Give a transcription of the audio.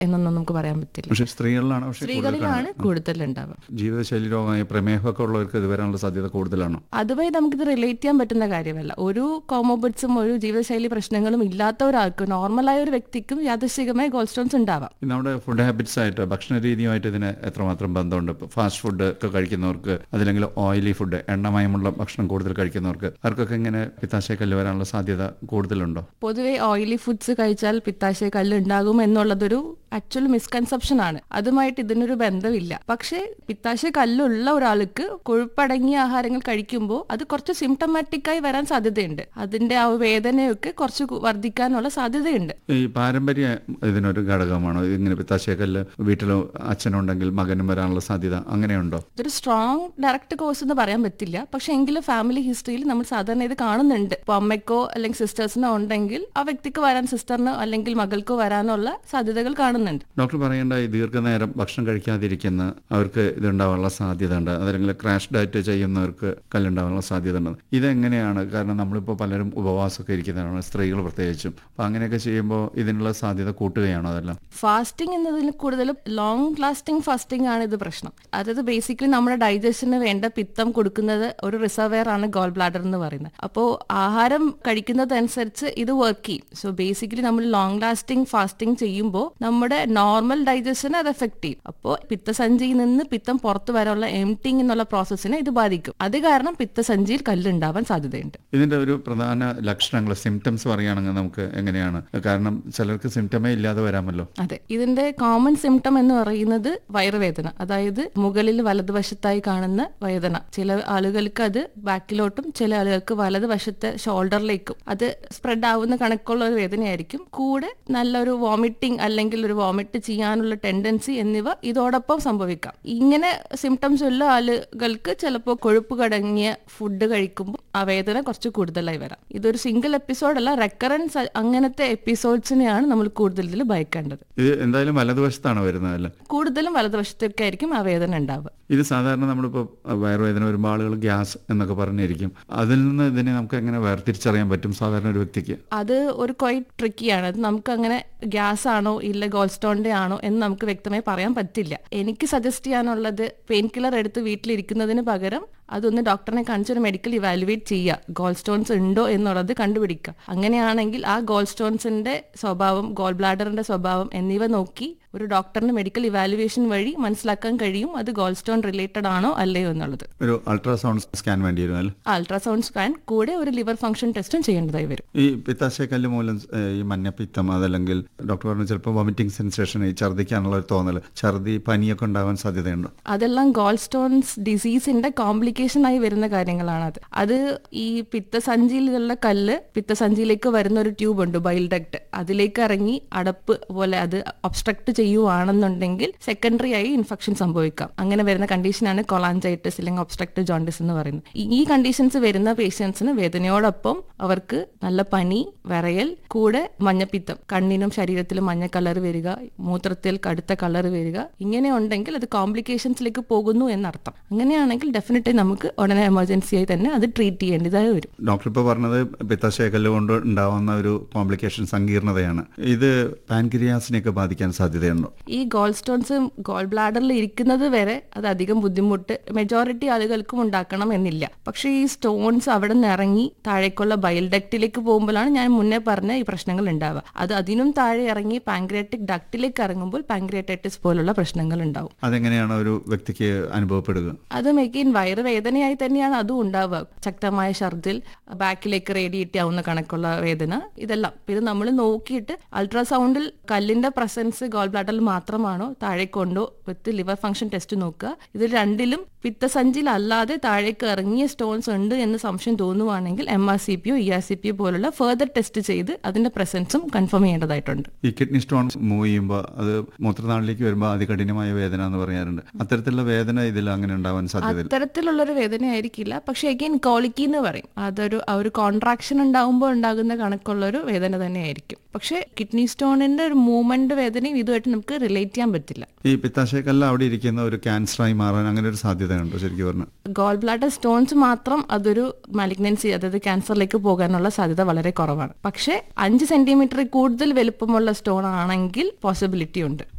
എന്നൊന്നും നമുക്ക് പറയാൻ പറ്റില്ല പക്ഷെ സ്ത്രീകളിലാണ് പക്ഷെ സ്ത്രീകളിലാണ് കൂടുതൽ ഉണ്ടാവുക ജീവിതശൈലി രോഗമായ പ്രമേഹമൊക്കെ ഉള്ളവർക്ക് ഇത് വരാനുള്ള സാധ്യത കൂടുതലാണോ അതുവഴി നമുക്കിത് റിലേറ്റ് ചെയ്യാൻ പറ്റുന്ന കാര്യമല്ല ഒരു കോമോബിറ്റ്സും ഒരു ജീവിതശൈലി പ്രശ്നങ്ങളും ഇല്ലാത്ത ഒരാൾക്ക് നോർമലായ ഒരു വ്യക്തിക്കും യാദൃശികമായി ഗോൾ സ്റ്റോൺസ് ഉണ്ടാവാം ഈ നമ്മുടെ ഫുഡ് ഹാബിറ്റ്സ് ആയിട്ട് ഭക്ഷണ രീതിയുമായിട്ട് ഇതിന് എത്രമാത്രം ബന്ധമുണ്ട് ഇപ്പോൾ ഫാസ്റ്റ് ഫുഡ് ഒക്കെ കഴിക്കുന്നവർക്ക് അതല്ലെങ്കിൽ ഓയിലി ഫുഡ് എണ്ണമയമുള്ള ഭക്ഷണം കൂടുതൽ കഴിക്കുന്നവർക്ക് അവർക്കൊക്കെ ഇങ്ങനെ പിത്താശയക്കല്ല് വരാനുള്ള സാധ്യത കൂടുതലുണ്ടോ പൊതുവെ ഓയിലി ഫുഡ്സ് കഴിച്ചാൽ പിത്താശയ കല്ല് ഉണ്ടാകും എന്നുള്ളതൊരു ആക്ച്വൽ മിസ്കൺസെപ്ഷൻ ആണ് അതുമായിട്ട് ഇതിനൊരു ബന്ധമില്ല പക്ഷേ പിത്താശയ കല്ലുള്ള ഒരാൾക്ക് കൊഴുപ്പടങ്ങിയ ആഹാരങ്ങൾ കഴിക്കുമ്പോൾ അത് കുറച്ച് സിംറ്റമാറ്റിക് ആയി വരാൻ സാധ്യതയുണ്ട് അതിന്റെ ആ വേദനയൊക്കെ കുറച്ച് കു- വർദ്ധിക്കാനുള്ള സാധ്യതയുണ്ട് ഈ പാരമ്പര്യ ഇതിനൊരു ഘടകമാണോ ഇങ്ങനെ പിത്താശയക്കല്ല് വീട്ടിൽ അച്ഛനുണ്ടെങ്കിൽ മകനും വരാനുള്ള സാധ്യത അങ്ങനെയുണ്ടോ ഇതൊരു സ്ട്രോങ് ഡയറക്റ്റ് കോഴ്സ് എന്ന് പറയാൻ പറ്റില്ല പക്ഷെ എങ്കിലും ഫാമിലി ഹിസ്റ്ററിയിൽ നമ്മൾ സാധാരണ ഇത് കാണുന്നുണ്ട് ഇപ്പൊ അമ്മയ്ക്കോ അല്ലെങ്കിൽ സിസ്റ്റേഴ്സിനോ ഉണ്ടെങ്കിൽ ആ വ്യക്തിക്ക് വരാൻ സിസ്റ്ററിനോ അല്ലെങ്കിൽ മകൾക്കോ വരാനുള്ള സാധ്യതകൾ കാണുന്നുണ്ട് ഡോക്ടർ പറയേണ്ട ഈ ദീർഘനേരം ഭക്ഷണം കഴിക്കാതിരിക്കുന്ന അവർക്ക് ഇതുണ്ടാവാനുള്ള സാധ്യത ഉണ്ട് അതല്ലെങ്കിൽ ക്രാഷ് ഡയറ്റ് ചെയ്യുന്നവർക്ക് കല്ലുണ്ടാവാനുള്ള സാധ്യത ഉണ്ട് ഇതെങ്ങനെയാണ് കാരണം നമ്മളിപ്പോൾ പലരും ഉപവാസമൊക്കെ ഇരിക്കുന്നവരാണ് സ്ത്രീകൾ പ്രത്യേകിച്ചും അപ്പം അങ്ങനെയൊക്കെ ചെയ്യുമ്പോൾ ഇതിനുള്ള സാധ്യത കൂട്ടുകയാണോ അതെല്ലാം ഫാസ്റ്റിംഗ് എന്നതിൽ കൂടുതൽ ലോങ് ലാസ്റ്റിംഗ് ഫാസ്റ്റിംഗ് ആണ് ഇത് പ്രശ്നം അതായത് ബേസിക്കലി നമ്മുടെ ഡൈജഷന് വേണ്ട പിത്തം കൊടുക്കുന്നത് ഒരു റിസർവെയർ ആണ് ഗോൾ ബ്ലാഡർ എന്ന് പറയുന്നത് അപ്പോൾ ആഹാരം കഴിക്കുന്നതനുസരിച്ച് ഇത് വർക്ക് ചെയ്യും സോ ബേസിക്കലി നമ്മൾ ലോങ് ലാസ്റ്റിംഗ് ഫാസ്റ്റിംഗ് ചെയ്യുമ്പോൾ നമ്മുടെ നോർമൽ ഡൈജഷനെ അത് എഫക്ട് ചെയ്യും അപ്പോൾ പിത്തസഞ്ചിയിൽ നിന്ന് പിത്തം പുറത്തു വരാനുള്ള എംറ്റിംഗ് എന്നുള്ള പ്രോസസ്സിനെ ഇത് ബാധിക്കും അത് കാരണം പിത്തസഞ്ചിയിൽ കല്ലുണ്ടാവാൻ സാധ്യതയുണ്ട് ഇതിന്റെ ഒരു പ്രധാന ലക്ഷണങ്ങൾ സിംറ്റംസ് പറയുകയാണെങ്കിൽ നമുക്ക് എങ്ങനെയാണ് കാരണം ചിലർക്ക് സിംറ്റമേ ഇല്ലാതെ വരാമല്ലോ അതെ ഇതിന്റെ കോമൺ സിംറ്റം എന്ന് പറയുന്നത് വയറുവേദന അതായത് മുകളിൽ വലതുവശത്തായി കാണുന്ന വേദന ചില ആളുകൾക്ക് അത് ബാക്കിലോട്ടും ചില ആളുകൾക്ക് വലതുവശത്തെ ഷോൾഡറിലേക്കും അത് സ്പ്രെഡ് ആവുന്ന കണക്കുള്ള ഒരു വേദനയായിരിക്കും കൂടെ നല്ലൊരു വോമിറ്റിംഗ് അല്ലെങ്കിൽ ഒരു വോമിറ്റ് ചെയ്യാനുള്ള ടെൻഡൻസി എന്നിവ ഇതോടൊപ്പം സംഭവിക്കാം ഇങ്ങനെ സിംറ്റംസ് ഉള്ള ആളുകൾക്ക് ചിലപ്പോൾ കൊഴുപ്പ് കടങ്ങിയ ഫുഡ് കഴിക്കുമ്പോൾ ആ വേദന കുറച്ച് കൂടുതലായി വരാം ഇതൊരു സിംഗിൾ എപ്പിസോഡ് അല്ല റെക്കറൻസ് അങ്ങനത്തെ എപ്പിസോഡ്സിനെയാണ് നമ്മൾ കൂടുതൽ ഇതിൽ ഭയക്കേണ്ടത് ഇത് എന്തായാലും വലതുവശത്താണ് വരുന്നത് അല്ലേ കൂടുതലും വലതുവശത്തൊക്കെ ആയിരിക്കും ആ വേദന ഉണ്ടാവുക ഇത് സാധാരണ നമ്മളിപ്പോൾ വയറുവേദന വരുമ്പോൾ ആളുകൾ ഗ്യാസ് എന്നൊക്കെ പറഞ്ഞിരിക്കും അതിൽ നിന്ന് ഇതിനെ നമുക്ക് എങ്ങനെ വേർതിരിച്ചറിയാൻ പറ്റും സാധാരണ ഒരു വ്യക്തിക്ക് അത് ഒരു ക്വൈറ്റ് ട്രിക്കിയാണ് അത് നമുക്ക് അങ്ങനെ ഗ്യാസ് ആണോ ഇല്ല ഗോൾ സ്റ്റോണിന്റെ ആണോ എന്ന് നമുക്ക് വ്യക്തമായി പറയാൻ പറ്റില്ല എനിക്ക് സജസ്റ്റ് ചെയ്യാനുള്ളത് പെയിൻ കില്ലർ എടുത്ത് വീട്ടിലിരിക്കുന്നതിന് പകരം അതൊന്ന് ഡോക്ടറിനെ കാണിച്ചൊരു മെഡിക്കൽ ഇവാലുവേറ്റ് ചെയ്യുക ഗോൾ സ്റ്റോൺസ് ഉണ്ടോ എന്നുള്ളത് കണ്ടുപിടിക്കുക അങ്ങനെയാണെങ്കിൽ ആ ഗോൾ സ്റ്റോൺസിന്റെ സ്വഭാവം ഗോൾ ബ്ലാഡറിന്റെ സ്വഭാവം എന്നിവ നോക്കി ഒരു ഡോക്ടറിന്റെ മെഡിക്കൽ ഇവാലുവേഷൻ വഴി മനസ്സിലാക്കാൻ കഴിയും അത് ഗോൾ സ്റ്റോൺ റിലേറ്റഡ് ആണോ അല്ലയോ എന്നുള്ളത് ഒരു അൾട്രാസൗണ്ട് സ്കാൻ വേണ്ടി വരും അല്ലേ അൾട്രാസൗണ്ട് സ്കാൻ കൂടെ ഒരു ലിവർ ഫംഗ്ഷൻ ടെസ്റ്റും ചെയ്യേണ്ടതായി വരും ഈ പിത്താശയക്കല്ല് മൂലം ഏഹ്, ഈ മഞ്ഞപ്പിത്തം അതല്ലെങ്കിൽ ഡോക്ടർ പറഞ്ഞു ചിലപ്പോൾ വോമിറ്റിംഗ് സെൻസേഷൻ ഈ ഛർദ്ദിക്കാനുള്ള ഒരു തോന്നൽ ഛർദി പനിയൊക്കെ ഉണ്ടാവാൻ സാധ്യതയുണ്ടോ അതെല്ലാം ഗോൾ സ്റ്റോൺസ് ഡിസീസിന്റെ കോംപ്ലിക്കേഷൻ ആയി വരുന്ന കാര്യങ്ങളാണ് അത് അത് ഈ പിത്തസഞ്ചിയിലുള്ള കല്ല് പിത്തസഞ്ചിയിലേക്ക് വരുന്ന ഒരു ട്യൂബ് ഉണ്ട് ബൈൽ ഡക്ട് അതിലേക്ക് ഇറങ്ങി അടപ്പ് പോലെ അത് ഒബ്സ്ട്രക്ട് ചെയ്യുവാണെന്നുണ്ടെങ്കിൽ സെക്കൻഡറി ആയി ഇൻഫെക്ഷൻ സംഭവിക്കാം അങ്ങനെ വരുന്ന കണ്ടീഷനാണ് കൊളാഞ്ചൈറ്റിസ് അല്ലെങ്കിൽ ഒബ്സ്ട്രക്ട് ജോണ്ടിസ് എന്ന് പറയുന്നത് ഈ- ഈ കണ്ടീഷൻസ് വരുന്ന പേഷ്യൻസിന് വേദനയോടൊപ്പം അവർക്ക് നല്ല പനി വിറയൽ കൂടെ മഞ്ഞപ്പിത്തം കണ്ണിനും ശരീരത്തിലും മഞ്ഞ കളർ വരിക മൂത്രത്തിൽ കടുത്ത കളർ വരിക ഇങ്ങനെ ഉണ്ടെങ്കിൽ അത് കോംപ്ലിക്കേഷൻസിലേക്ക് പോകുന്നു എന്നർത്ഥം അങ്ങനെയാണെങ്കിൽ ഡെഫിനറ്റ്ലി നമുക്ക് ഉടനെ എമർജൻസി ആയി തന്നെ അത് ട്രീറ്റ് ചെയ്യേണ്ടതായി വരും ഡോക്ടർ ഇപ്പോൾ പറഞ്ഞത് പിത്താശയക്കല്ല് കൊണ്ട് ഉണ്ടാവുന്ന ഒരു കോംപ്ലിക്കേഷൻ സങ്കീർണതയാണ് ഇത് പാൻക്രിയാസിനെയൊക്കെ ബാധിക്കാൻ സാധ്യതയുണ്ടോ ഈ ഗോൾ സ്റ്റോൺസ് ഗോൾ ബ്ലാഡറിൽ ഇരിക്കുന്നത് വരെ അത് അധികം ബുദ്ധിമുട്ട് മെജോറിറ്റി ആളുകൾക്കും ഉണ്ടാക്കണം എന്നില്ല പക്ഷേ ഈ സ്റ്റോൺസ് അവിടെ നിന്ന് ഇറങ്ങി താഴേക്കുള്ള ബയൽ ഡക്റ്റിലേക്ക് പോകുമ്പോഴാണ് ഞാൻ മുന്നേ പറഞ്ഞ ഈ പ്രശ്നങ്ങൾ ഉണ്ടാവുക അത് അതിനും താഴെ ഇറങ്ങി പാങ്ക്രിയാറ്റിക് ഡക്റ്റിലേക്ക് ഇറങ്ങുമ്പോൾ പാങ്ക്രിയാറ്റൈറ്റിസ് പോലുള്ള പ്രശ്നങ്ങൾ ഉണ്ടാവും അതെങ്ങനെയാണ് ഒരു വ്യക്തിക്ക് അനുഭവപ്പെടുക അത് മെഗെയിൻ വയറുവേദനയായി തന്നെയാണ് അതും ഉണ്ടാവുക ശക്തമായ ഛർദിൽ ബാക്കിലേക്ക് റേഡിയേറ്റ് ആവുന്ന കണക്കുള്ള വേദന ഇതെല്ലാം ഇത് നമ്മൾ നോക്കിയിട്ട് അൾട്രാസൗണ്ടിൽ കല്ലിന്റെ പ്രസൻസ് ഗോൾ ബ്ലാഡറിൽ മാത്രമാണോ താഴേക്കുണ്ടോ വിത്ത് ലിവർ ഫംഗ്ഷൻ ടെസ്റ്റ് നോക്കുക ഇത് രണ്ടിലും പിത്തസഞ്ചിയിൽ അല്ലാതെ താഴേക്ക് ഇറങ്ങിയ സ്റ്റോൺസ് ഉണ്ട് എന്ന് സംശയം തോന്നുവാണെങ്കിൽ എം ആർ സി പിയോ ഇ ആർ സി പിയോ പോലുള്ള ഫെർദർ ടെസ്റ്റ് ചെയ്ത് അതിന്റെ പ്രസൻസും കൺഫേം ചെയ്യേണ്ടതായിട്ടുണ്ട് ഈ കിഡ്നി സ്റ്റോൺ മൂവ് ചെയ്യുമ്പോൾ അത് മൂത്രനാളിലേക്ക് വരുമ്പോൾ അതികഠിനമായ വേദന എന്ന് പറയാറുണ്ട് അത്തരത്തിലുള്ള വേദന ഇതിൽ അങ്ങനെ ഉണ്ടാവാൻ സാധ്യതയില്ല അത്തരത്തിലുള്ള ഒരു വേദന ആയിരിക്കില്ല പക്ഷെ അഗെയിൻ കോളിക്കി എന്ന് പറയും അതൊരു ആ ഒരു കോൺട്രാക്ഷൻ ഉണ്ടാകുമ്പോൾ ഉണ്ടാകുന്ന കണക്കുള്ള ഒരു വേദന തന്നെയായിരിക്കും പക്ഷെ കിഡ്നി സ്റ്റോണിന്റെ ഒരു മൂവ്മെന്റ് വേദനയും ഇതുമായിട്ട് നമുക്ക് റിലേറ്റ് ചെയ്യാൻ പറ്റില്ല ഈ പിത്താശയക്കല്ല് അവിടെ ഇരിക്കുന്ന ഒരു ക്യാൻസറായി മാറാൻ അങ്ങനെ ഒരു സാധ്യതയുണ്ടോ ശരിക്കും പറഞ്ഞാൽ ഗോൾ ബ്ലാഡർ സ്റ്റോൺസ് മാത്രം അതൊരു മാലിഗ്നൻസി അതായത് ക്യാൻസറിലേക്ക് പോകാനുള്ള സാധ്യത വളരെ കുറവാണ് പക്ഷെ അഞ്ച് സെന്റിമീറ്റർ കൂടുതൽ വലുപ്പമുള്ള സ്റ്റോൺ ആണെങ്കിൽ പോസിബിലിറ്റി ഉണ്ട്